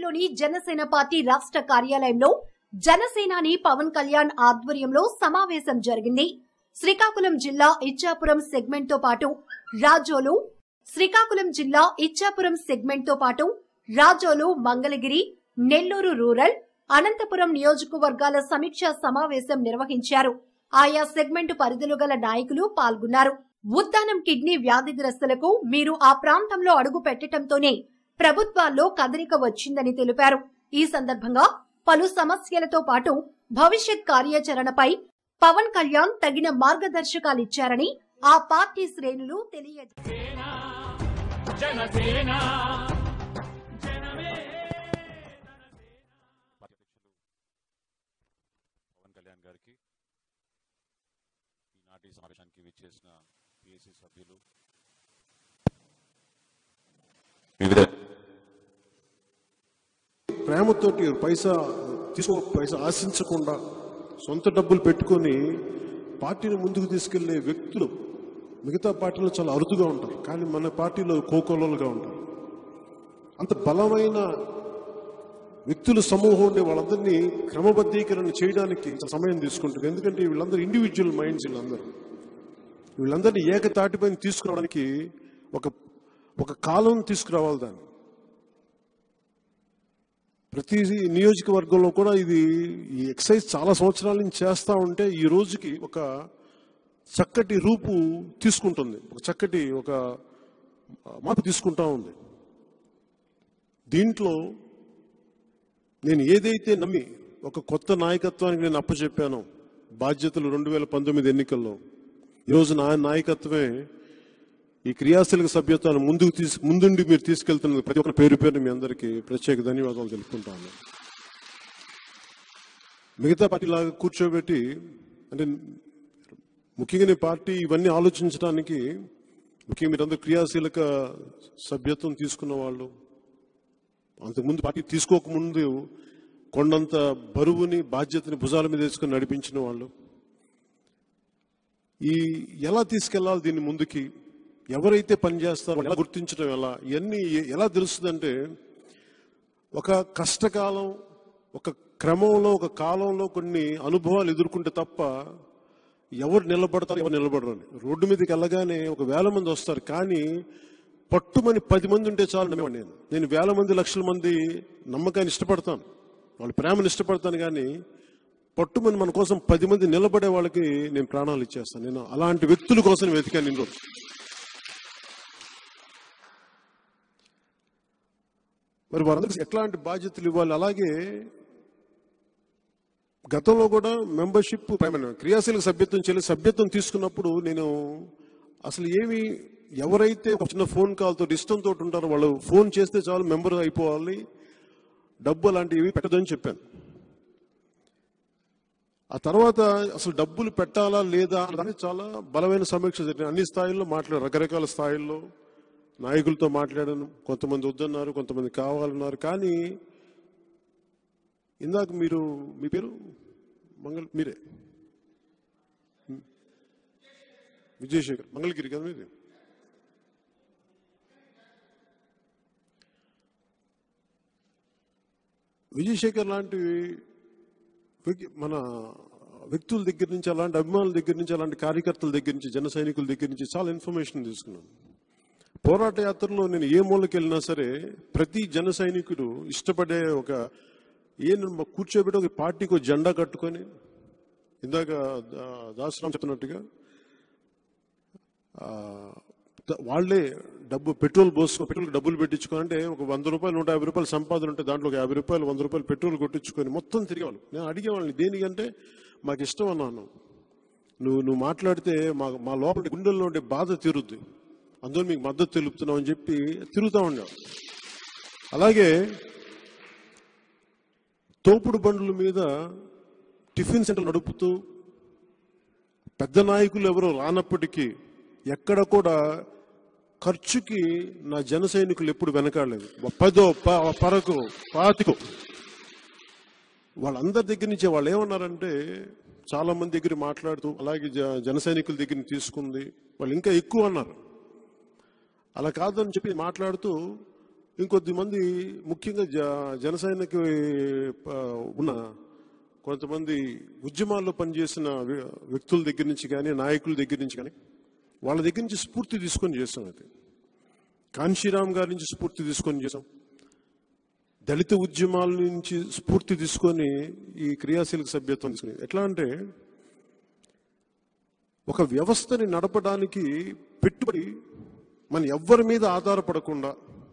తాడేపల్లిలోని జనసేన పార్టీ రాష్ట్ర కార్యాలయంలో జనసేనాని పవన్ కళ్యాణ్ ఆధ్వర్యంలో సమావేశం జరిగింది శ్రీకాకుళం జిల్లా ఇచ్చాపురం సెగ్మెంట్ తో పాటు రాజోలు శ్రీకాకుళం జిల్లా ఇచ్చాపురం సెగ్మెంట్ తో పాటు రాజోలు మంగళగిరి నెల్లూరు రూరల్ అనంతపురం నియోజకవర్గాల సమీక్షా సమావేశం నిర్వహించారు ఆయా సెగ్మెంట్ పరిధిలో గల నాయకులు పాల్గొన్నారు ఉద్దానం కిడ్నీ వ్యాధిగ్రస్తులకు మీరు ఆ ప్రాంతంలో అడుగు పెట్టడంతోనే ప్రభుత్వాల్లో కదలిక వచ్చిందని తెలిపారు ఈ సందర్భంగా పలు సమస్యలతో పాటు భవిష్యత్ కార్యాచరణపై పవన్ కళ్యాణ్ తగిన మార్గదర్శకాలిచ్చారని ఆ పార్టీ శ్రేణులు తెలియజేశారు జనసేన పార్టీ అధ్యక్షులు పవన్ కళ్యాణ్ గారికి ఈనాటి సమావేశానికి విచ్చేసిన పిఎస్సి సభ్యులు వివిధ ప్రేమతోటి పైసా తీసుకో పైసా ఆశించకుండా సొంత డబ్బులు పెట్టుకొని పార్టీని ముందుకు తీసుకెళ్లే వ్యక్తులు మిగతా పార్టీలో చాలా అరుదుగా ఉంటారు కానీ మన పార్టీలో కోకోలలుగా ఉంటారు అంత బలమైన వ్యక్తుల సమూహం ఉండే వాళ్ళందరినీ క్రమబద్ధీకరణ చేయడానికి ఇంత సమయం తీసుకుంటుంది ఎందుకంటే వీళ్ళందరూ ఇండివిజువల్ మైండ్స్ వీళ్ళందరూ వీళ్ళందరినీ ఏకతాటిపైన తీసుకురావడానికి ఒక ఒక కాలం తీసుకురావాలి దాన్ని ప్రతి నియోజకవర్గంలో కూడా ఇది ఈ ఎక్సైజ్ చాలా సంవత్సరాల నుంచి చేస్తూ ఉంటే ఈ రోజుకి ఒక చక్కటి రూపు తీసుకుంటుంది ఒక చక్కటి ఒక మార్పు తీసుకుంటా ఉంది దీంట్లో నేను ఏదైతే నమ్మి ఒక కొత్త నాయకత్వానికి నేను అప్పచెప్పానో బాధ్యతలు రెండు వేల పంతొమ్మిది ఎన్నికల్లో ఈరోజు నా నాయకత్వమే ఈ క్రియాశీలక సభ్యత్వాన్ని ముందుకు తీసు ముందుండి మీరు తీసుకెళ్తున్న ప్రతి ఒక్క పేరు పేరు మీ అందరికీ ప్రత్యేక ధన్యవాదాలు తెలుపుకుంటాను మిగతా పార్టీలాగా కూర్చోబెట్టి అంటే ముఖ్యంగా నీ పార్టీ ఇవన్నీ ఆలోచించడానికి ముఖ్యంగా మీరందరూ క్రియాశీలక సభ్యత్వం తీసుకున్న వాళ్ళు అంతకుముందు పార్టీ తీసుకోకముందు కొండంత బరువుని బాధ్యతని భుజాల మీద వేసుకుని నడిపించిన వాళ్ళు ఈ ఎలా తీసుకెళ్లాలి దీన్ని ముందుకి ఎవరైతే పనిచేస్తారో ఎలా గుర్తించడం ఎలా ఇవన్నీ ఎలా తెలుస్తుందంటే ఒక కష్టకాలం ఒక క్రమంలో ఒక కాలంలో కొన్ని అనుభవాలు ఎదుర్కొంటే తప్ప ఎవరు నిలబడతారు ఎవరు నిలబడరు అని రోడ్డు మీదకి వెళ్ళగానే ఒక వేల మంది వస్తారు కానీ పట్టుమని పది మంది ఉంటే చాలు నమ్మేవాడిని నేను నేను వేల మంది లక్షల మంది నమ్మకాన్ని ఇష్టపడతాను వాళ్ళ ప్రేమను ఇష్టపడతాను కానీ పట్టుమని మన కోసం పది మంది నిలబడే వాళ్ళకి నేను ప్రాణాలు ఇచ్చేస్తాను నేను అలాంటి వ్యక్తుల కోసం వెతికాను నేను మరి వారందరికీ ఎట్లాంటి బాధ్యతలు ఇవ్వాలి అలాగే గతంలో కూడా మెంబర్షిప్ క్రియాశీలక సభ్యత్వం చెల్లి సభ్యత్వం తీసుకున్నప్పుడు నేను అసలు ఏమి ఎవరైతే ఒక చిన్న ఫోన్ కాల్తో ఇష్టంతో ఉంటారో వాళ్ళు ఫోన్ చేస్తే చాలు మెంబర్ అయిపోవాలి డబ్బు అలాంటివి పెట్టదని చెప్పాను ఆ తర్వాత అసలు డబ్బులు పెట్టాలా లేదా అనేది చాలా బలమైన సమీక్ష జరిగింది అన్ని స్థాయిల్లో మాట్లాడారు రకరకాల స్థాయిల్లో నాయకులతో మాట్లాడాను కొంతమంది వద్దన్నారు కొంతమంది కావాలన్నారు కానీ ఇందాక మీరు మీ పేరు మంగళ మీరే విజయశేఖర్ మంగళగిరి కదా మీది విజయశేఖర్ లాంటి వ్యక్తి- మన వ్యక్తుల దగ్గర నుంచి అలాంటి అభిమానుల దగ్గర నుంచి అలాంటి కార్యకర్తల దగ్గర నుంచి జన సైనికుల దగ్గర నుంచి చాలా ఇన్ఫర్మేషన్ తీసుకున్నాను పోరాట యాత్రలో నేను ఏ మూలకి వెళ్ళినా సరే ప్రతి జన సైనికుడు ఇష్టపడే ఒక ఏ కూర్చోబెట్టి ఒక పార్టీకి ఒక జెండా కట్టుకొని ఇందాక దా- దాసరాం చెప్పినట్టుగా ఆ, ద- వాళ్ళే డబ్బు పెట్రోల్ పోసుకో పెట్రోల్ డబ్బులు పెట్టించుకొని అంటే ఒక వంద రూపాయలు నూట యాభై రూపాయలు సంపాదన ఉంటే దాంట్లో ఒక యాభై రూపాయలు వంద రూపాయలు పెట్రోల్ కొట్టించుకొని మొత్తం తిరిగేవాళ్ళు నేను అడిగేవాళ్ళని దేనికంటే మాకు ఇష్టం అన్నాను నువ్వు నువ్వు మాట్లాడితే మా మా లోపల గుండెల్లో ఉండే బాధ తీరుద్ది అందులో మీకు మద్దతు తెలుపుతున్నావు అని చెప్పి తిరుగుతూ ఉండేవాడు అలాగే తోపుడు బండ్ల మీద టిఫిన్ సెంటర్ నడుపుతూ పెద్ద నాయకులు ఎవరో రానప్పటికీ ఎక్కడ కూడా ఖర్చుకి నా జన సైనికులు ఎప్పుడు వెనకాడలేదు పదో ప- పరకు పాతికో వాళ్ళందరి దగ్గర నుంచి వాళ్ళు ఏమన్నారంటే చాలా మంది దగ్గర మాట్లాడుతూ అలాగే జ- జన సైనికుల దగ్గర నుంచి తీసుకుంది వాళ్ళు ఇంకా ఎక్కువ అన్నారు అలా కాదని చెప్పి మాట్లాడుతూ ఇంకొద్ది మంది ముఖ్యంగా జ జనసైనకి ఆ, ఉన్న కొంతమంది ఉద్యమాల్లో పనిచేసిన వ్య- వ్యక్తుల దగ్గర నుంచి కానీ నాయకుల దగ్గర నుంచి కానీ వాళ్ళ దగ్గర నుంచి స్ఫూర్తి తీసుకొని చేస్తాం అది కాంశీరామ్ గారి నుంచి స్ఫూర్తి తీసుకొని చేసాం దళిత ఉద్యమాల నుంచి స్ఫూర్తి తీసుకొని ఈ క్రియాశీలక సభ్యత్వం తీసుకుని ఎట్లా అంటే ఒక వ్యవస్థని నడపడానికి పెట్టుబడి మన ఎవ్వరి మీద ఆధారపడకుండా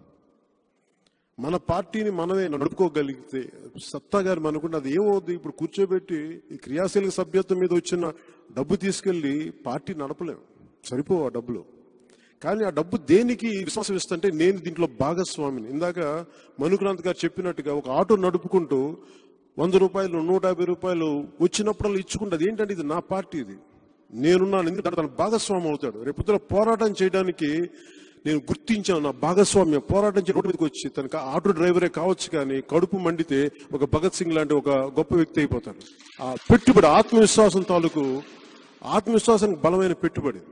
మన పార్టీని మనమే నడుపుకోగలిగితే సత్తా గారు అనుకుంటే అది ఏమవుద్ది ఇప్పుడు కూర్చోబెట్టి ఈ క్రియాశీలక సభ్యత్వం మీద వచ్చిన డబ్బు తీసుకెళ్లి పార్టీ నడపలేం సరిపోవు ఆ డబ్బులు కానీ ఆ డబ్బు దేనికి విశ్వాసం ఇస్తుంటే నేను దీంట్లో భాగస్వామిని ఇందాక మనుక్రాంత్ గారు చెప్పినట్టుగా ఒక ఆటో నడుపుకుంటూ వంద రూపాయలు నూట యాభై రూపాయలు వచ్చినప్పుడల్లా ఇచ్చుకుంటుంది ఏంటంటే ఇది నా పార్టీ ఇది నేనున్నాను ఎందుకంటే తన భాగస్వామి అవుతాడు రేపు పోరాటం చేయడానికి నేను గుర్తించాను నా భాగస్వామ్యం పోరాటం చేయడం మీదకి వచ్చి తనకు ఆటో డ్రైవరే కావచ్చు కానీ కడుపు మండితే ఒక భగత్ సింగ్ లాంటి ఒక గొప్ప వ్యక్తి అయిపోతాడు ఆ పెట్టుబడి ఆత్మవిశ్వాసం తాలూకు ఆత్మవిశ్వాసానికి బలమైన పెట్టుబడి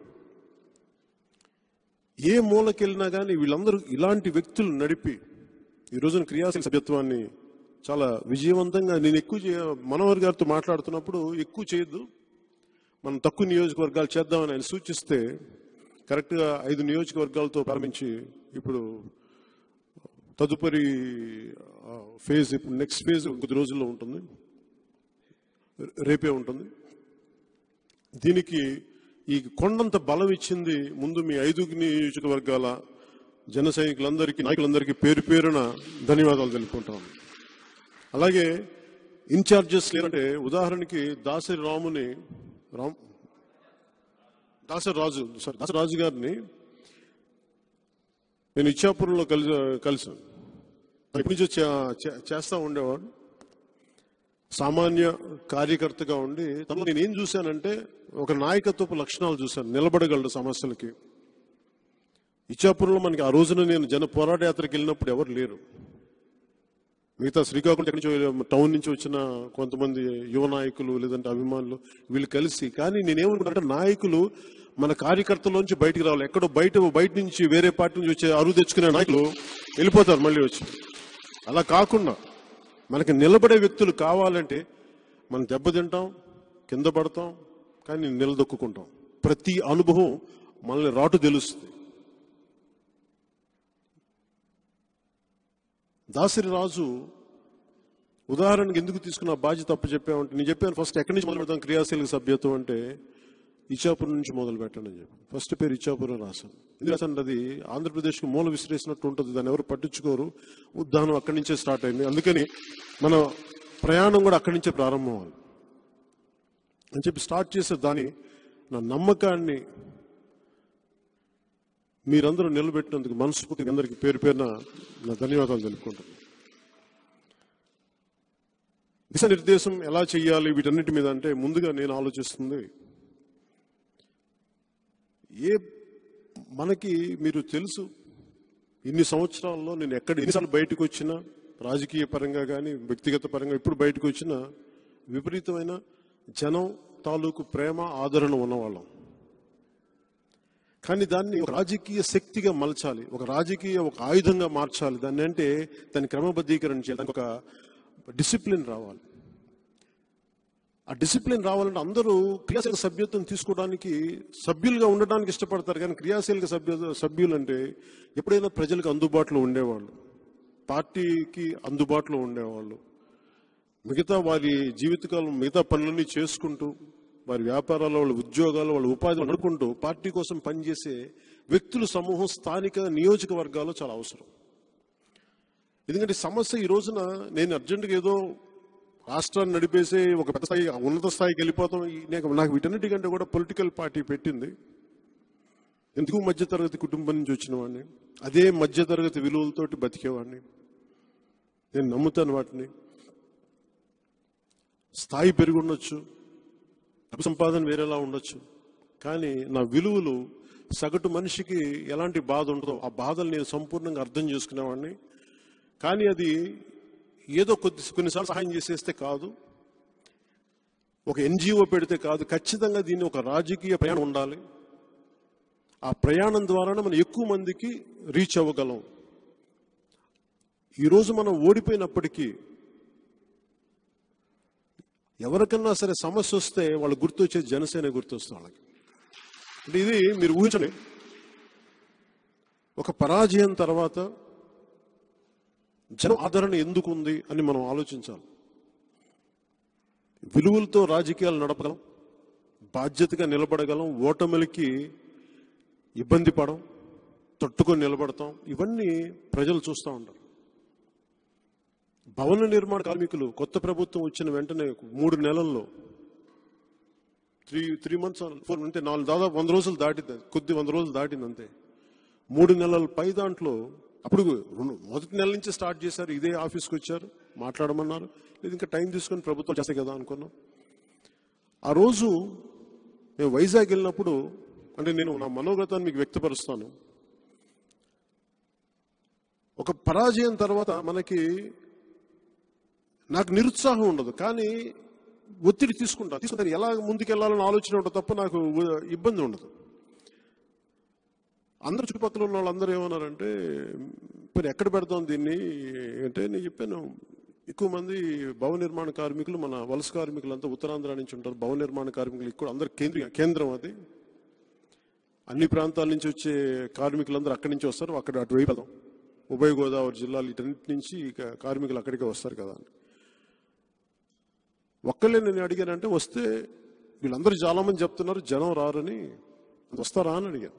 ఏ మూలకెళ్ళినా కానీ వీళ్ళందరూ ఇలాంటి వ్యక్తులు నడిపి ఈ రోజున క్రియాశీల సభ్యత్వాన్ని చాలా విజయవంతంగా నేను ఎక్కువ చేయ మనోహర్ గారితో మాట్లాడుతున్నప్పుడు ఎక్కువ చేయొద్దు మనం తక్కువ నియోజకవర్గాలు చేద్దామని ఆయన సూచిస్తే కరెక్ట్గా ఐదు నియోజకవర్గాలతో ప్రారంభించి ఇప్పుడు తదుపరి ఆ, ఫేజ్ ఇప్పుడు నెక్స్ట్ ఫేజ్ కొద్ది రోజుల్లో ఉంటుంది రేపే ఉంటుంది దీనికి ఈ కొండంత బలం ఇచ్చింది ముందు మీ ఐదు నియోజకవర్గాల జన సైనికులందరికీ నాయకులందరికీ పేరు పేరున ధన్యవాదాలు తెలుపుకుంటాం అలాగే ఇన్ఛార్జెస్ లేదంటే ఉదాహరణకి దాసరి రాముని రామ్ దాసరి రాజు సారీ దాసరి రాజు గారిని నేను ఇచ్చాపురంలో కలిసి కలిసాను ఎప్పటి నుంచో చే- చే- చేస్తా ఉండేవాడు సామాన్య కార్యకర్తగా ఉండి తనలో నేను ఏం చూశానంటే ఒక నాయకత్వపు లక్షణాలు చూశాను నిలబడగలడు సమస్యలకి ఇచ్చాపురంలో మనకి ఆ రోజున నేను జన పోరాట యాత్రకి వెళ్ళినప్పుడు ఎవరు లేరు మిగతా శ్రీకాకుళం ఎక్కడి నుంచో టౌన్ నుంచి వచ్చిన కొంతమంది యువ నాయకులు లేదంటే అభిమానులు వీళ్ళు కలిసి కానీ నేనేమనుకుంటే నాయకులు మన కార్యకర్తలోంచి బయటికి రావాలి ఎక్కడో బయట బయట నుంచి వేరే పార్టీ నుంచి వచ్చే అరువు తెచ్చుకునే నాయకులు వెళ్ళిపోతారు మళ్ళీ వచ్చి అలా కాకుండా మనకి నిలబడే వ్యక్తులు కావాలంటే మనం దెబ్బతింటాం కింద పడతాం కానీ నిలదొక్కుంటాం ప్రతి అనుభవం మనల్ని రాటు తెలుస్తుంది దాసరి రాజు ఉదాహరణకి ఎందుకు తీసుకున్న బాధ్యత తప్పు చెప్పామంటే నేను చెప్పాను ఫస్ట్ ఎక్కడి నుంచి మొదలు పెడతాం క్రియాశీలక సభ్యత్వం అంటే ఇచ్చాపురం నుంచి మొదలు పెట్టండి అని చెప్పి ఫస్ట్ పేరు ఇచ్చాపురం రాశాను ఎందుకు రాశాను అది ఆంధ్రప్రదేశ్కి మూల విసిరేసినట్టు ఉంటుంది దాన్ని ఎవరు పట్టించుకోరు ఉద్దానం అక్కడి నుంచే స్టార్ట్ అయింది అందుకని మన ప్రయాణం కూడా అక్కడి నుంచే ప్రారంభం అవ్వాలి అని చెప్పి స్టార్ట్ చేసే దాని నా నమ్మకాన్ని మీరందరూ నిలబెట్టినందుకు మనస్ఫూర్తిగా అందరికీ పేరు పేరున నా ధన్యవాదాలు తెలుపుకుంటాను దిశ నిర్దేశం ఎలా చేయాలి వీటన్నిటి మీద అంటే ముందుగా నేను ఆలోచిస్తుంది ఏ మనకి మీరు తెలుసు ఇన్ని సంవత్సరాల్లో నేను ఎక్కడ ఎన్నిసార్లు బయటకు వచ్చినా రాజకీయ పరంగా కానీ వ్యక్తిగత పరంగా ఇప్పుడు బయటకు వచ్చినా విపరీతమైన జనం తాలూకు ప్రేమ ఆదరణ ఉన్నవాళ్ళం కానీ దాన్ని ఒక రాజకీయ శక్తిగా మలచాలి ఒక రాజకీయ ఒక ఆయుధంగా మార్చాలి దాన్ని అంటే దాన్ని క్రమబద్ధీకరణ చేయాలి దానికి ఒక డిసిప్లిన్ రావాలి ఆ డిసిప్లిన్ రావాలంటే అందరూ క్రియాశీలక సభ్యత్వం తీసుకోవడానికి సభ్యులుగా ఉండడానికి ఇష్టపడతారు కానీ క్రియాశీలక సభ్య సభ్యులు అంటే ఎప్పుడైనా ప్రజలకు అందుబాటులో ఉండేవాళ్ళు పార్టీకి అందుబాటులో ఉండేవాళ్ళు మిగతా వారి జీవితకాలం మిగతా పనులన్నీ చేసుకుంటూ వారి వ్యాపారాలు వాళ్ళ ఉద్యోగాలు వాళ్ళ ఉపాధి అనుకుంటూ పార్టీ కోసం పనిచేసే వ్యక్తుల సమూహం స్థానిక నియోజకవర్గాల్లో చాలా అవసరం ఎందుకంటే ఈ సమస్య ఈ రోజున నేను అర్జెంటుగా ఏదో రాష్ట్రాన్ని నడిపేసే ఒక పెద్ద స్థాయి ఉన్నత స్థాయికి వెళ్ళిపోతాం ఈ- నాకు నాకు వీటన్నిటికంటే కూడా పొలిటికల్ పార్టీ పెట్టింది ఎందుకు మధ్యతరగతి కుటుంబం నుంచి వచ్చిన వాడిని అదే మధ్యతరగతి విలువలతోటి బతికేవాడిని నేను నమ్ముతాను వాటిని స్థాయి పెరిగి ఉండొచ్చు డబ్బు సంపాదన వేరేలా ఉండొచ్చు కానీ నా విలువలు సగటు మనిషికి ఎలాంటి బాధ ఉండదో ఆ బాధలు నేను సంపూర్ణంగా అర్థం చేసుకునేవాడిని కానీ అది ఏదో కొద్ది కొన్నిసార్లు సహాయం చేసేస్తే కాదు ఒక ఎన్జిఓ పెడితే కాదు ఖచ్చితంగా దీన్ని ఒక రాజకీయ ప్రయాణం ఉండాలి ఆ ప్రయాణం ద్వారానే మనం ఎక్కువ మందికి రీచ్ అవ్వగలం ఈరోజు మనం ఓడిపోయినప్పటికీ ఎవరికన్నా సరే సమస్య వస్తే వాళ్ళు గుర్తొచ్చే జనసేన గుర్తొస్తుంది వాళ్ళకి అంటే ఇది మీరు ఊహించండి ఒక పరాజయం తర్వాత జన ఆదరణ ఎందుకు ఉంది అని మనం ఆలోచించాలి విలువలతో రాజకీయాలు నడపగలం బాధ్యతగా నిలబడగలం ఓటమిలకి ఇబ్బంది పడం తట్టుకొని నిలబడతాం ఇవన్నీ ప్రజలు చూస్తూ ఉంటారు భవన నిర్మాణ కార్మికులు కొత్త ప్రభుత్వం వచ్చిన వెంటనే మూడు నెలల్లో త్రీ త్రీ మంత్స్ ఫోర్ అంటే నాలుగు దాదాపు వంద రోజులు దాటింది కొద్ది వంద రోజులు దాటింది అంతే మూడు నెలల పై దాంట్లో అప్పుడు రెండు మొదటి నెల నుంచి స్టార్ట్ చేశారు ఇదే ఆఫీస్కి వచ్చారు మాట్లాడమన్నారు లేదు ఇంకా టైం తీసుకొని ప్రభుత్వం చేస్తాయి కదా అనుకున్నాం ఆ రోజు మేము వైజాగ్ వెళ్ళినప్పుడు అంటే నేను నా మనోగతాన్ని మీకు వ్యక్తపరుస్తాను ఒక పరాజయం తర్వాత మనకి నాకు నిరుత్సాహం ఉండదు కానీ ఒత్తిడి తీసుకుంటా తీసుకుంటాను ఎలా ముందుకెళ్లాలని ఆలోచన ఉంటుంది తప్ప నాకు ఉ- ఇబ్బంది ఉండదు అందరు చుట్టుపక్కల ఉన్న వాళ్ళందరూ ఏమన్నారంటే మరి ఎక్కడ పెడదాం దీన్ని అంటే నేను చెప్పాను ఎక్కువ మంది భవన నిర్మాణ కార్మికులు మన వలస కార్మికులు అంతా ఉత్తరాంధ్ర నుంచి ఉంటారు భవన నిర్మాణ కార్మికులు ఎక్కువ అందరు కేంద్రీయ కేంద్రం అది అన్ని ప్రాంతాల నుంచి వచ్చే కార్మికులందరూ అక్కడి నుంచి వస్తారు అక్కడ అటువైపు వెళ్దాం ఉభయ గోదావరి జిల్లాలు ఇటన్నిటి నుంచి ఇక కార్మికులు అక్కడికే వస్తారు కదా అని ఒక్కళ్ళే నేను అడిగానంటే వస్తే వీళ్ళందరూ చాలా మంది చెప్తున్నారు జనం రారని వస్తారా అని అడిగాను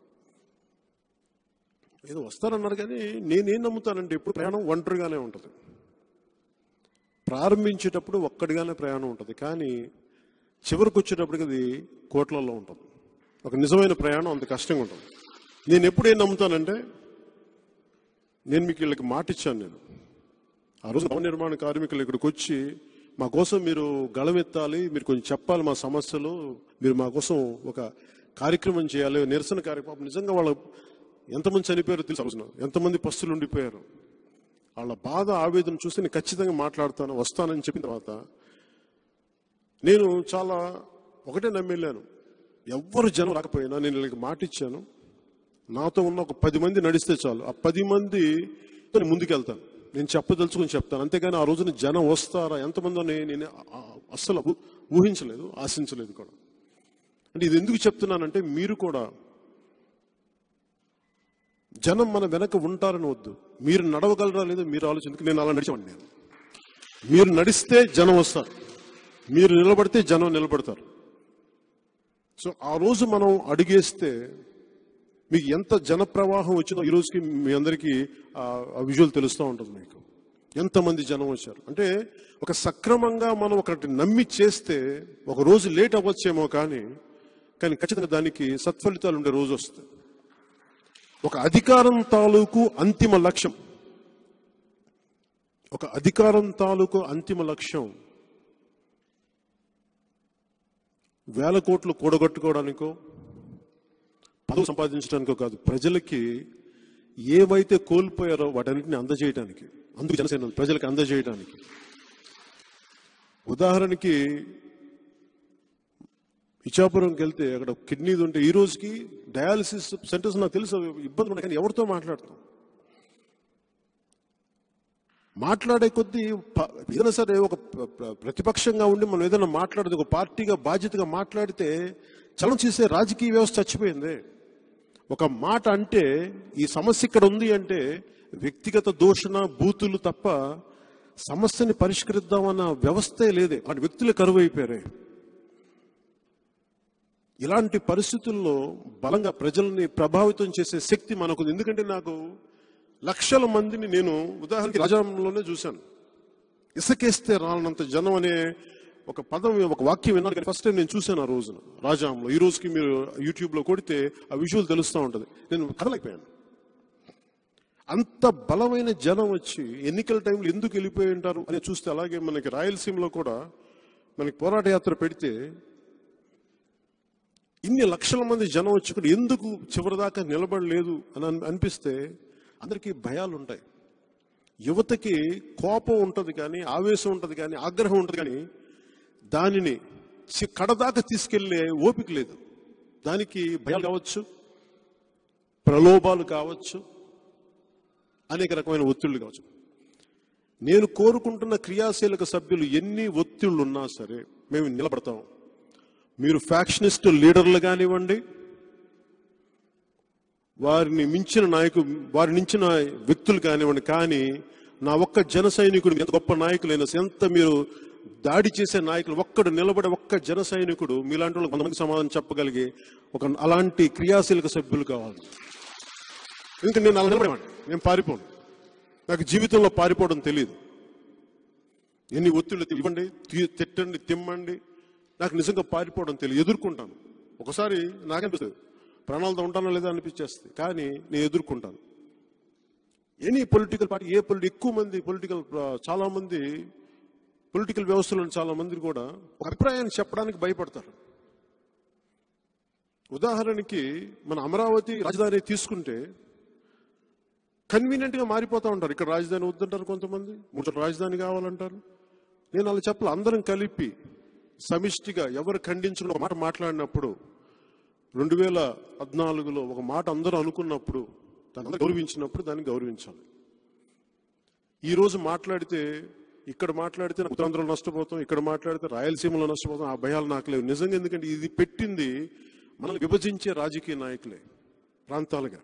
ఏదో వస్తారన్నారు కానీ నేనేం నమ్ముతానంటే ఎప్పుడు ప్రయాణం ఒంటరిగానే ఉంటుంది ప్రారంభించేటప్పుడు ఒక్కడిగానే ప్రయాణం ఉంటుంది కానీ చివరికి వచ్చేటప్పటికి అది కోట్లలో ఉంటుంది ఒక నిజమైన ప్రయాణం అంత కష్టంగా ఉంటుంది నేను ఎప్పుడు ఏం నమ్ముతానంటే నేను మీకు వీళ్ళకి మాట ఇచ్చాను నేను ఆ రోజు భవన నిర్మాణ కార్మికులు ఇక్కడికి వచ్చి మా కోసం మీరు గళమెత్తాలి మీరు కొంచెం చెప్పాలి మా సమస్యలు మీరు మా కోసం ఒక కార్యక్రమం చేయాలి నిరసన కార్యక్రమం నిజంగా వాళ్ళ ఎంతమంది చనిపోయారో తెలుసు ఆ రోజున ఎంతమంది పస్తులు ఉండిపోయారు వాళ్ళ బాధ ఆవేదన చూస్తే నేను ఖచ్చితంగా మాట్లాడతాను వస్తానని చెప్పిన తర్వాత నేను చాలా ఒకటే నమ్మెళ్ళాను ఎవ్వరు జనం రాకపోయినా నేను వీళ్ళకి మాట ఇచ్చాను నాతో ఉన్న ఒక పది మంది నడిస్తే చాలు ఆ పది మంది నేను ముందుకెళ్తాను నేను చెప్పదలుచుకుని చెప్తాను అంతేగాని ఆ రోజున జనం వస్తారా ఎంతమందో నేను ఆ- అస్సలు ఊ- ఊహించలేదు ఆశించలేదు కూడా అంటే ఇది ఎందుకు చెప్తున్నానంటే మీరు కూడా జనం మన వెనక ఉంటారని వద్దు మీరు నడవగలరా లేదో మీరు ఆలోచించుకు నేను అలా నడిచామండి నేను మీరు నడిస్తే జనం వస్తారు మీరు నిలబడితే జనం నిలబడతారు సో ఆ రోజు మనం అడిగేస్తే మీకు ఎంత జన ప్రవాహం వచ్చిందో ఈ రోజుకి మీ అందరికీ ఆ విజువల్ తెలుస్తూ ఉంటుంది మీకు ఎంతమంది జనం వచ్చారు అంటే ఒక సక్రమంగా మనం ఒకటి నమ్మి చేస్తే ఒక రోజు లేట్ అవ్వచ్చేమో కానీ కానీ ఖచ్చితంగా దానికి సత్ఫలితాలు ఉండే రోజు వస్తుంది ఒక అధికారం తాలూకు అంతిమ లక్ష్యం ఒక అధికారం తాలూకు అంతిమ లక్ష్యం వేల కోట్లు కూడగట్టుకోవడానికో పదవి సంపాదించడానికో కాదు ప్రజలకి ఏవైతే కోల్పోయారో వాటన్నిటిని అందజేయడానికి అందుకు జనసేన ఉంది, ప్రజలకు అందజేయడానికి ఉదాహరణకి ఇచ్చాపురంకి వెళ్తే అక్కడ కిడ్నీది ఉంటే ఈ రోజుకి డయాలసిస్ సెంటర్స్ నాకు తెలుసు అవి ఇబ్బందులు ఉన్నాయి కానీ ఎవరితో మాట్లాడతాం మాట్లాడే కొద్దీ ప- ఏదైనా సరే ఒక ప్ర- ప్ర- ప్రతిపక్షంగా ఉండి మనం ఏదైనా మాట్లాడితే ఒక పార్టీగా బాధ్యతగా మాట్లాడితే చలం చేసే రాజకీయ వ్యవస్థ చచ్చిపోయింది ఒక మాట అంటే ఈ సమస్య ఇక్కడ ఉంది అంటే వ్యక్తిగత దూషణ బూతులు తప్ప సమస్యని పరిష్కరిద్దామన్న వ్యవస్థే లేదే వాటి వ్యక్తులే కరువు అయిపోయారే ఇలాంటి పరిస్థితుల్లో బలంగా ప్రజల్ని ప్రభావితం చేసే శక్తి మనకు ఉంది. ఎందుకంటే నాకు లక్షల మందిని నేను ఉదాహరణకి రాజాంలోనే చూశాను ఇసకేస్తే రానంత జనం అనే ఒక పదం ఒక వాక్యం విన్నాను కానీ ఫస్ట్ టైం నేను చూశాను ఆ రోజున రాజాంలో ఈ రోజుకి మీరు యూట్యూబ్ లో కొడితే ఆ విజువల్ తెలుస్తూ ఉంటది నేను కదలైపోయాను అంత బలమైన జనం వచ్చి ఎన్నికల టైంలో ఎందుకు వెళ్ళిపోయి ఉంటారు అని చూస్తే అలాగే మనకి రాయలసీమలో కూడా మనకి పోరాట యాత్ర పెడితే ఇన్ని లక్షల మంది జనం వచ్చి ఇక్కడ ఎందుకు చివరిదాకా నిలబడలేదు అని అన్- అనిపిస్తే అందరికీ భయాలు ఉంటాయి యువతకి కోపం ఉంటుంది కానీ ఆవేశం ఉంటుంది కానీ ఆగ్రహం ఉంటుంది కానీ దానిని చి- కడదాకా తీసుకెళ్లే ఓపిక లేదు దానికి భయాలు కావచ్చు ప్రలోభాలు కావచ్చు అనేక రకమైన ఒత్తిళ్లు కావచ్చు నేను కోరుకుంటున్న క్రియాశీలక సభ్యులు ఎన్ని ఒత్తిళ్లు ఉన్నా సరే మేము నిలబడతాం మీరు ఫ్యాక్షనిస్ట్ లీడర్లు కానివ్వండి వారిని మించిన నాయకు వారి మించిన వ్యక్తులు కానివ్వండి కానీ నా ఒక్క జన సైనికుడు ఎంత గొప్ప నాయకులైన ఎంత మీరు దాడి చేసే నాయకులు ఒక్కడు నిలబడే ఒక్క జన సైనికుడు మీలాంటి వాళ్ళు కొంతమంది సమాధానం చెప్పగలిగే ఒక అలాంటి క్రియాశీలక సభ్యులు కావాలి ఇంకా నేను అలా నిలబడేవాడిని నేను పారిపోను నాకు జీవితంలో పారిపోవడం తెలియదు ఎన్ని ఒత్తిళ్ళు ఇవ్వండి తీ- తిట్టండి తిమ్మండి నాకు నిజంగా పారిపోవడం తెలియదు ఎదుర్కొంటాను ఒకసారి నాకనిపిస్తుంది ప్రాణాలతో ఉంటానో లేదా అనిపించేస్తుంది కానీ నేను ఎదుర్కొంటాను ఎనీ పొలిటికల్ పార్టీ ఏ పొలిటి ఎక్కువ మంది పొలిటికల్ చాలా మంది పొలిటికల్ వ్యవస్థలో చాలా మంది కూడా ఒక అభిప్రాయాన్ని చెప్పడానికి భయపడతారు ఉదాహరణకి మన అమరావతి రాజధాని తీసుకుంటే కన్వీనియంట్ గా మారిపోతా ఉంటారు ఇక్కడ రాజధాని వద్దంటారు కొంతమంది మూడు రాజధాని కావాలంటారు నేను అలా చెప్పాలి అందరం కలిపి సమిష్టిగా ఎవరు ఖండించిన ఒక మాట మాట్లాడినప్పుడు రెండు వేల పద్నాలుగులో ఒక మాట అందరూ అనుకున్నప్పుడు దాన్ని అందరూ గౌరవించినప్పుడు దాన్ని గౌరవించాలి ఈ రోజు మాట్లాడితే ఇక్కడ మాట్లాడితే ఉత్తరాంధ్రలో నష్టపోతాం ఇక్కడ మాట్లాడితే రాయలసీమలో నష్టపోతాం ఆ భయాలు నాకు లేవు నిజంగా ఎందుకంటే ఇది పెట్టింది మనల్ని విభజించే రాజకీయ నాయకులే ప్రాంతాలుగా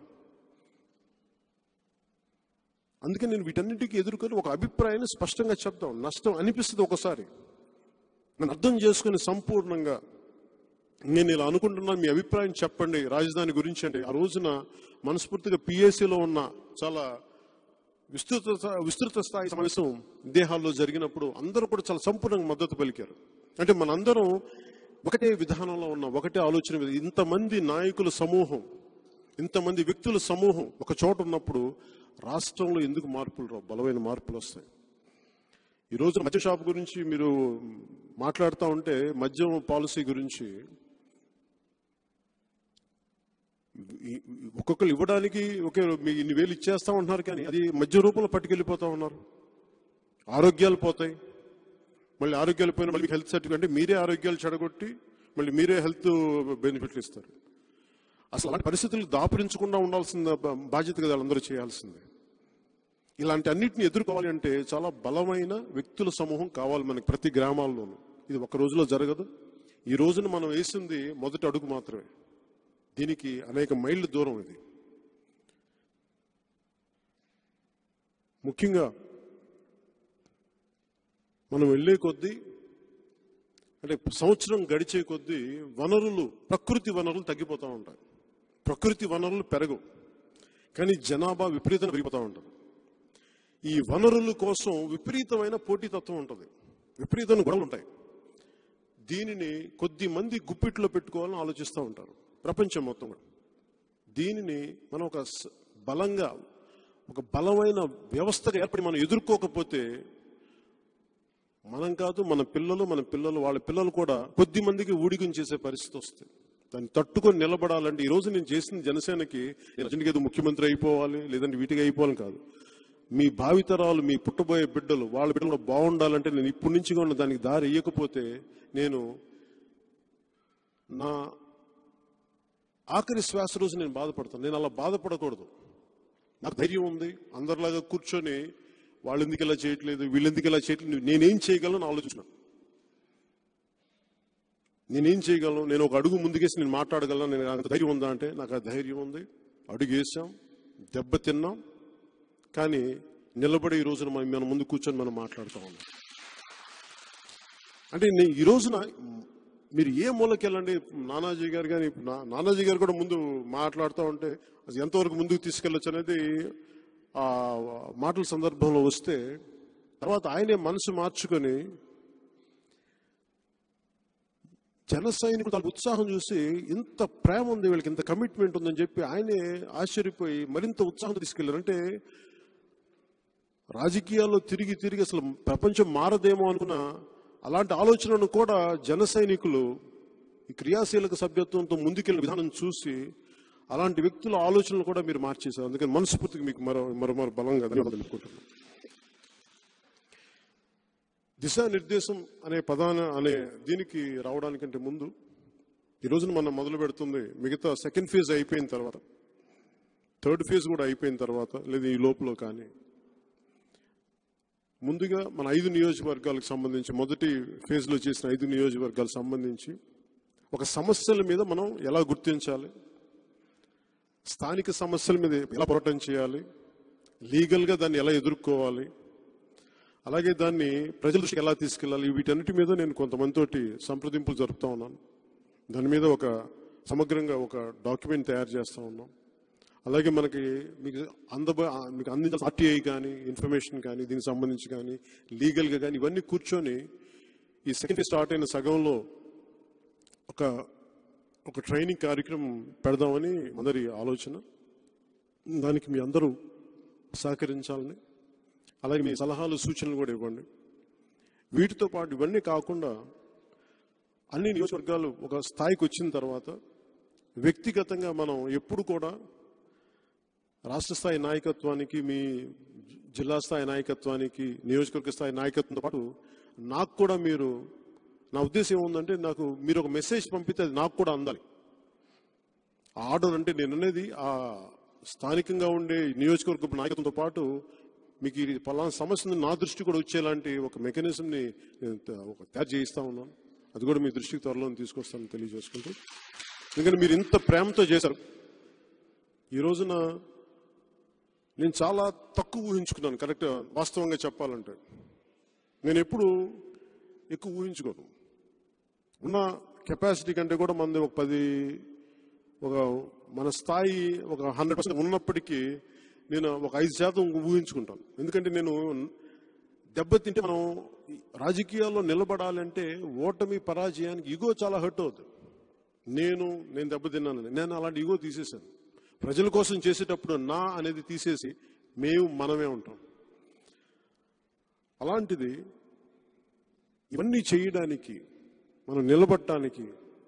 అందుకే నేను వీటన్నిటికీ ఎదుర్కొని ఒక అభిప్రాయాన్ని స్పష్టంగా చెప్తాం నష్టం అనిపిస్తుంది ఒకసారి నన్ను అర్థం చేసుకుని సంపూర్ణంగా నేను ఇలా అనుకుంటున్నాను మీ అభిప్రాయం చెప్పండి రాజధాని గురించి అంటే ఆ రోజున మనస్ఫూర్తిగా పిఎస్సిలో ఉన్న చాలా విస్తృత విస్తృత స్థాయి సమావేశం దేహాల్లో జరిగినప్పుడు అందరూ కూడా చాలా సంపూర్ణంగా మద్దతు పలికారు అంటే మనందరం ఒకటే విధానంలో ఉన్న ఒకటే ఆలోచన మీద ఇంతమంది నాయకుల సమూహం ఇంతమంది వ్యక్తుల సమూహం ఒక చోట ఉన్నప్పుడు రాష్ట్రంలో ఎందుకు మార్పులు రావు బలమైన మార్పులు వస్తాయి ఈ రోజు మద్య షాప్ గురించి మీరు మాట్లాడుతూ ఉంటే మద్యం పాలసీ గురించి ఈ- ఈ- ఒక్కొక్కరు ఇవ్వడానికి ఒకే మీ ఇన్ని వేలు ఇచ్చేస్తా ఉంటున్నారు కానీ అది మద్య రూపంలో పట్టుకెళ్ళిపోతా ఉన్నారు ఆరోగ్యాలు పోతాయి మళ్ళీ ఆరోగ్యాలు పోయిన మళ్ళీ హెల్త్ సర్టిఫికేట్ అంటే మీరే ఆరోగ్యాలు చెడగొట్టి మళ్ళీ మీరే హెల్త్ బెనిఫిట్లు ఇస్తారు అసలు అలాంటి పరిస్థితులు దాపురించకుండా ఉండాల్సిన బా- బాధ్యత కదా అందరూ చేయాల్సిందే ఇలాంటి అన్నిటిని ఎదుర్కోవాలి అంటే చాలా బలమైన వ్యక్తుల సమూహం కావాలి మనకి ప్రతి గ్రామాల్లోనూ ఇది ఒక రోజులో జరగదు ఈ రోజున మనం వేసింది మొదటి అడుగు మాత్రమే దీనికి అనేక మైళ్ళ దూరం ఇది ముఖ్యంగా మనం వెళ్ళే కొద్దీ అంటే సంవత్సరం గడిచే కొద్దీ వనరులు ప్రకృతి వనరులు తగ్గిపోతూ ఉంటాయి ప్రకృతి వనరులు పెరగవు కానీ జనాభా విపరీతంగా పెరిగిపోతూ ఉంటుంది ఈ వనరుల కోసం విపరీతమైన పోటీతత్వం ఉంటుంది విపరీతమైన గొడవలు ఉంటాయి దీనిని కొద్ది మంది గుప్పిట్లో పెట్టుకోవాలని ఆలోచిస్తూ ఉంటారు ప్రపంచం మొత్తం కూడా దీనిని మనం ఒక స- బలంగా ఒక బలమైన వ్యవస్థగా ఏర్పడి మనం ఎదుర్కోకపోతే మనం కాదు మన పిల్లలు మన పిల్లలు వాళ్ళ పిల్లలు కూడా కొద్ది మందికి ఊడిగం చేసే పరిస్థితి వస్తుంది దాన్ని తట్టుకొని నిలబడాలంటే ఈ రోజు నేను చేసిన జనసేనకి నేను రజనీకి ఏదో ముఖ్యమంత్రి అయిపోవాలి లేదంటే వీటికి అయిపోవాలని కాదు మీ భావితరాలు మీ పుట్టబోయే బిడ్డలు వాళ్ళ బిడ్డలు బాగుండాలంటే నేను ఇప్పటి నుంచి కూడా దానికి దారి వేయకపోతే నేను నా ఆఖరి శ్వాస రోజు నేను బాధపడతాను నేను అలా బాధపడకూడదు నాకు ధైర్యం ఉంది అందరిలాగా కూర్చొని వాళ్ళు ఎందుకు ఇలా చేయట్లేదు వీళ్ళు ఎందుకు ఇలా చేయట్లేదు నేనేం చేయగలను ఆలోచన నేనేం చేయగలను నేను ఒక అడుగు ముందుకేసి నేను మాట్లాడగలను నేను నాకు ధైర్యం ఉందా అంటే నాకు ఆ ధైర్యం ఉంది అడుగు వేసాం దెబ్బ తిన్నాం కానీ నిలబడి ఈ రోజున మనం మన ముందు కూర్చొని మనం మాట్లాడుతూ ఉన్నాం అంటే నే- ఈ రోజున మీరు ఏ మూలకి వెళ్ళండి నానాజీ గారు కానీ నా- నానాజీ గారు కూడా ముందు మాట్లాడుతూ ఉంటే అది ఎంతవరకు ముందుకు తీసుకెళ్ళొచ్చు అనేది ఆ మాటల సందర్భంలో వస్తే తర్వాత ఆయనే మనసు మార్చుకొని జన సైనికుడు వాళ్ళ ఉత్సాహం చూసి ఇంత ప్రేమ ఉంది వీళ్ళకి ఇంత కమిట్మెంట్ ఉందని చెప్పి ఆయనే ఆశ్చర్యపోయి మరింత ఉత్సాహం తీసుకెళ్లారు అంటే రాజకీయాల్లో తిరిగి తిరిగి అసలు ప్రపంచం మారదేమో అనుకున్న అలాంటి ఆలోచనను కూడా జన సైనికులు ఈ క్రియాశీలక సభ్యత్వంతో ముందుకెళ్ళిన విధానం చూసి అలాంటి వ్యక్తుల ఆలోచనలు కూడా మీరు మార్చేశారు అందుకని మనస్ఫూర్తిగా మీకు మరో మరో మరో బలంగా ధన్యవాదాలు తెలుపుకుంటున్నాను దిశానిర్దేశం అనే పదాన అనే దీనికి రావడానికంటే ముందు ఈ రోజున మనం మొదలు పెడుతుంది మిగతా సెకండ్ ఫేజ్ అయిపోయిన తర్వాత థర్డ్ ఫేజ్ కూడా అయిపోయిన తర్వాత లేదా ఈ లోపల కానీ ముందుగా మన ఐదు నియోజకవర్గాలకు సంబంధించి మొదటి ఫేజ్లో చేసిన ఐదు నియోజకవర్గాలకు సంబంధించి ఒక సమస్యల మీద మనం ఎలా గుర్తించాలి స్థానిక సమస్యల మీద ఎలా పోరాటం చేయాలి లీగల్గా దాన్ని ఎలా ఎదుర్కోవాలి అలాగే దాన్ని ప్రజల దృష్టికి ఎలా తీసుకెళ్ళాలి వీటన్నిటి మీద నేను కొంతమందితోటి సంప్రదింపులు జరుపుతా ఉన్నాను దాని మీద ఒక సమగ్రంగా ఒక డాక్యుమెంట్ తయారు చేస్తా ఉన్నాం అలాగే మనకి మీకు అందబ మీకు అందించాల్సిన ఆర్టీఐ కానీ ఇన్ఫర్మేషన్ కానీ దీనికి సంబంధించి కానీ లీగల్గా కానీ ఇవన్నీ కూర్చొని ఈ సెకండ్ స్టార్ట్ అయిన సగంలో ఒక ఒక ట్రైనింగ్ కార్యక్రమం పెడదామని అందరి ఆలోచన దానికి మీ అందరూ సహకరించాలని అలాగే మీ సలహాలు సూచనలు కూడా ఇవ్వండి వీటితో పాటు ఇవన్నీ కాకుండా అన్ని నియోజకవర్గాలు ఒక స్థాయికి వచ్చిన తర్వాత వ్యక్తిగతంగా మనం ఎప్పుడు కూడా రాష్ట్ర స్థాయి నాయకత్వానికి మీ జిల్లా స్థాయి నాయకత్వానికి నియోజకవర్గ స్థాయి నాయకత్వంతో పాటు నాకు కూడా మీరు నా ఉద్దేశం ఏముందంటే నాకు మీరు ఒక మెసేజ్ పంపితే అది నాకు కూడా అందాలి ఆ ఆర్డర్ అంటే నేను అనేది ఆ స్థానికంగా ఉండే నియోజకవర్గ నాయకత్వంతో పాటు మీకు ఈ పలానా సమస్యను నా దృష్టి కూడా వచ్చేలాంటి ఒక మెకానిజంని నేను త- ఒక తయారు చేయిస్తా ఉన్నాను అది కూడా మీ దృష్టికి త్వరలో తీసుకొస్తానని తెలియజేసుకుంటూ ఎందుకంటే మీరు ఇంత ప్రేమతో చేశారు ఈ రోజున నేను చాలా తక్కువ ఊహించుకున్నాను కరెక్ట్ వాస్తవంగా చెప్పాలంటే నేను ఎప్పుడు ఎక్కువ ఊహించుకోను ఉన్న కెపాసిటీ కంటే కూడా మనది ఒక పది ఒక మన స్థాయి ఒక హండ్రెడ్ పర్సెంట్ ఉన్నప్పటికీ నేను ఒక ఐదు శాతం ఊహించుకుంటాను ఎందుకంటే నేను దెబ్బతింటే మనం రాజకీయాల్లో నిలబడాలంటే ఓటమి పరాజయానికి ఇగో చాలా హర్ట్ అవుతుంది నేను నేను దెబ్బతిన్నానని నేను అలాంటి ఇగో తీసేశాను ప్రజల కోసం చేసేటప్పుడు నా అనేది తీసేసి మేము మనమే ఉంటాం అలాంటిది ఇవన్నీ చేయడానికి మనం నిలబడటానికి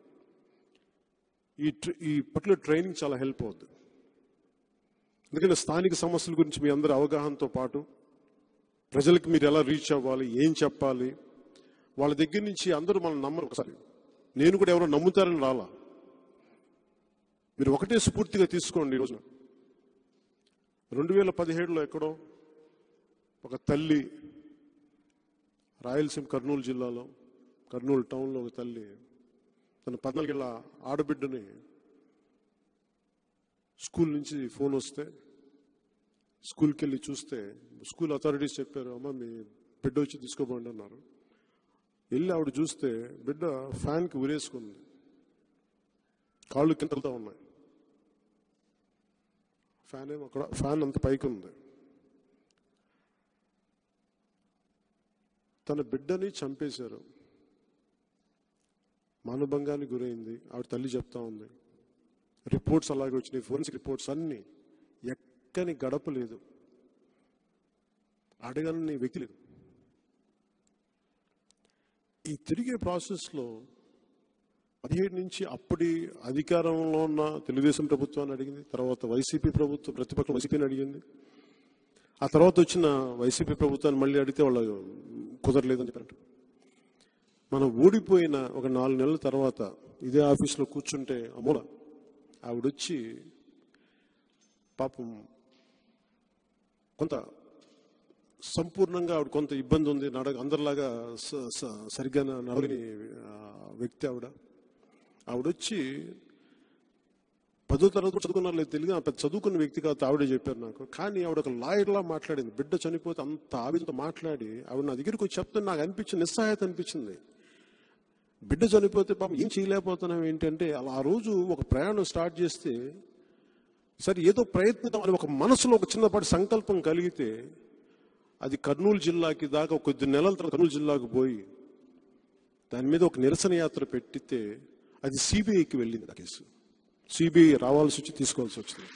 ఈ ట్ర- ఈ పర్టికులర్ ట్రైనింగ్ చాలా హెల్ప్ అవుతుంది ఎందుకంటే స్థానిక సమస్యల గురించి మీ అందరి అవగాహనతో పాటు ప్రజలకు మీరు ఎలా రీచ్ అవ్వాలి ఏం చెప్పాలి వాళ్ళ దగ్గర నుంచి అందరూ మనం నమ్మరు ఒకసారి నేను కూడా ఎవరో నమ్ముతారని రాలా మీరు ఒకటే స్ఫూర్తిగా తీసుకోండి ఈరోజు రెండు వేల పదిహేడులో ఎక్కడో ఒక తల్లి రాయలసీమ కర్నూలు జిల్లాలో కర్నూలు టౌన్లో ఒక తల్లి తన పద్నాలుగేళ్ల ఆడబిడ్డని స్కూల్ నుంచి ఫోన్ వస్తే స్కూల్కి వెళ్ళి చూస్తే స్కూల్ అథారిటీస్ చెప్పారు అమ్మ మీ బిడ్డ వచ్చి తీసుకోబోండి అన్నారు వెళ్ళి ఆవిడ చూస్తే బిడ్డ ఫ్యాన్కి ఉరేసుకుంది కాళ్ళు కింద తగులుతా ఉన్నాయి ఫ్యాన్ ఏమో అక్కడ ఫ్యాన్ అంత పైకి ఉంది తన బిడ్డని చంపేశారు మానభంగానికి గురైంది ఆవిడ తల్లి చెప్తా ఉంది రిపోర్ట్స్ అలాగే వచ్చినాయి ఫోరెన్సిక్ రిపోర్ట్స్ అన్ని ఎక్కని గడప లేదు అడగని వ్యక్తి లేదు ఈ తిరిగే ప్రాసెస్లో పదిహేడు నుంచి అప్పటి అధికారంలో ఉన్న తెలుగుదేశం ప్రభుత్వాన్ని అడిగింది తర్వాత వైసీపీ ప్రభుత్వం ప్రతిపక్షం వైసీపీని అడిగింది ఆ తర్వాత వచ్చిన వైసీపీ ప్రభుత్వాన్ని మళ్ళీ అడిగితే వాళ్ళు కుదరలేదని చెప్పారు మనం ఓడిపోయిన ఒక నాలుగు నెలల తర్వాత ఇదే ఆఫీస్లో కూర్చుంటే అమూల ఆవిడొచ్చి పాపం కొంత సంపూర్ణంగా ఆవిడ కొంత ఇబ్బంది ఉంది నడ అందరిలాగా స- స- సరిగ్గా నడవని ఆ, వ్యక్తి ఆవిడ ఆవిడొచ్చి పదో తరగతి కూడా చదువుకున్నారు లేదు తెలియదు పెద్ద చదువుకున్న వ్యక్తి కాదు ఆవిడే చెప్పారు నాకు కానీ ఆవిడ ఒక లాయర్లా మాట్లాడింది బిడ్డ చనిపోతే అంత ఆవిడతో మాట్లాడి ఆవిడ నా దగ్గరికి వచ్చి చెప్తే నాకు అనిపించింది నిస్సహాయత అనిపించింది బిడ్డ చనిపోతే పాపం ఏం చేయలేకపోతున్నాం ఏంటంటే అలా ఆ రోజు ఒక ప్రయాణం స్టార్ట్ చేస్తే సరే ఏదో ప్రయత్నిద్దాం అని ఒక మనసులో ఒక చిన్నపాటి సంకల్పం కలిగితే అది కర్నూలు జిల్లాకి దాకా కొద్ది నెలల తర్వాత కర్నూలు జిల్లాకు పోయి దాని మీద ఒక నిరసన యాత్ర పెట్టితే అది సిబిఐకి వెళ్ళింది ఆ కేసు సిబిఐ రావాల్సి వచ్చి తీసుకోవాల్సి వచ్చింది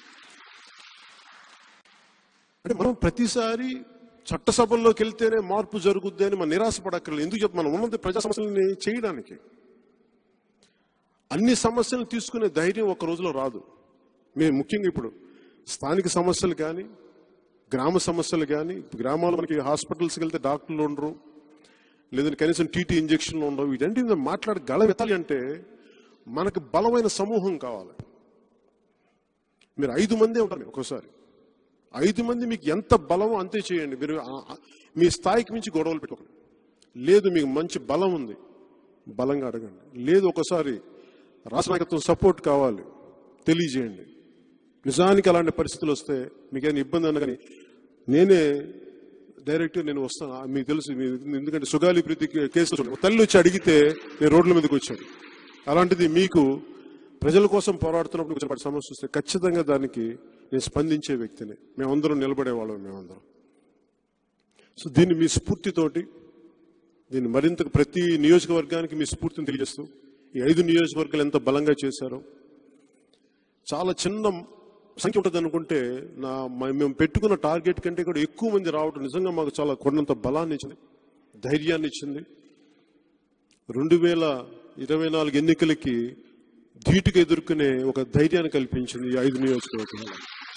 అంటే మనం ప్రతిసారి చట్టసభల్లోకి వెళ్తేనే మార్పు జరుగుద్ది అని మనం నిరాశపడక్కర్లేదు ఎందుకు చెప్పు మనం ఉన్నది ప్రజా సమస్యలని చేయడానికి అన్ని సమస్యలను తీసుకునే ధైర్యం ఒక రోజులో రాదు మేము ముఖ్యంగా ఇప్పుడు స్థానిక సమస్యలు కానీ గ్రామ సమస్యలు కానీ గ్రామాల్లో మనకి హాస్పిటల్స్కి వెళ్తే డాక్టర్లు ఉండరు లేదంటే కనీసం టీటీ ఇంజక్షన్లు ఉండవు వీటంటే మీద మాట్లాడి గళవెత్తాలి అంటే మనకు బలమైన సమూహం కావాలి మీరు ఐదు మందే ఉంటారు ఒక్కోసారి ఐదు మంది మీకు ఎంత బలం అంతే చేయండి మీరు ఆ- ఆ- మీ స్థాయికి మించి గొడవలు పెట్టుకోండి లేదు మీకు మంచి బలం ఉంది బలంగా అడగండి లేదు ఒకసారి రాష్ట్ర నాయకత్వం సపోర్ట్ కావాలి తెలియజేయండి నిజానికి అలాంటి పరిస్థితులు వస్తే మీకేమైనా ఇబ్బంది అన్న కానీ నేనే డైరెక్ట్ నేను వస్తాను ఆ, మీకు తెలుసు మీ- ఎందుకంటే సుగాలి ప్రీతి కేసు చూడండి. ఒక తల్లి వచ్చి అడిగితే నేను రోడ్ల మీదకి వచ్చాను అలాంటిది మీకు ప్రజల కోసం పోరాడుతున్నప్పుడు కొంచెం వాటి సమస్య వస్తే ఖచ్చితంగా దానికి నేను స్పందించే వ్యక్తిని మేమందరం నిలబడే వాళ్ళం మేమందరం సో దీన్ని మీ స్ఫూర్తితోటి దీన్ని మరింత ప్రతి నియోజకవర్గానికి మీ స్ఫూర్తిని తెలియజేస్తూ ఈ ఐదు నియోజకవర్గాలు ఎంత బలంగా చేశారో చాలా చిన్న సంఖ్య ఉంటుంది అనుకుంటే నా మ- మేము పెట్టుకున్న టార్గెట్ కంటే కూడా ఎక్కువ మంది రావడం నిజంగా మాకు చాలా కొండంత బలాన్ని ఇచ్చింది ధైర్యాన్ని ఇచ్చింది రెండు వేల ఇరవై నాలుగు ఎన్నికలకి ధీటుగా ఎదుర్కొనే ఒక ధైర్యాన్ని కల్పించింది ఈ ఐదు నియోజకవర్గాలు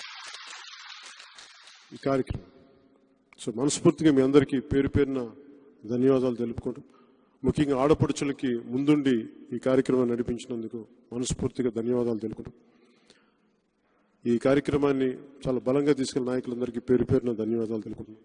ఈ కార్యక్రమం సో మనస్ఫూర్తిగా మీ అందరికీ పేరు పేరున ధన్యవాదాలు తెలుపుకుంటూ ముఖ్యంగా ఆడపడుచులకి ముందుండి ఈ కార్యక్రమం నడిపించినందుకు మనస్ఫూర్తిగా ధన్యవాదాలు తెలుపుకుంటూ ఈ కార్యక్రమాన్ని చాలా బలంగా తీసుకెళ్లిన నాయకులందరికీ పేరు పేరున ధన్యవాదాలు తెలుపుకుంటున్నాను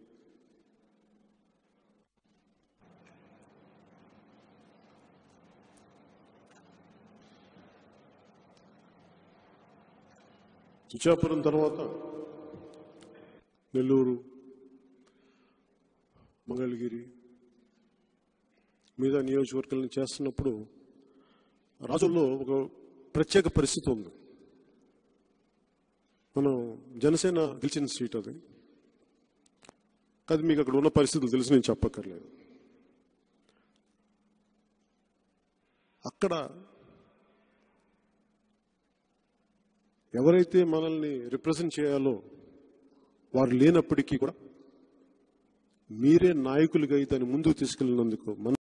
ఇచ్చాపురం తర్వాత నెల్లూరు మంగళగిరి మీద నియోజకవర్గాలను చేస్తున్నప్పుడు రాజుల్లో ఒక ప్రత్యేక పరిస్థితి ఉంది మనం జనసేన గెలిచిన సీట్ అది అది మీకు అక్కడ ఉన్న పరిస్థితులు తెలిసి నేను చెప్పక్కర్లేదు అక్కడ ఎవరైతే మనల్ని రిప్రజెంట్ చేయాలో వారు లేనప్పటికీ కూడా మీరే నాయకులుగా దాన్ని ముందుకు తీసుకెళ్ళినందుకు మన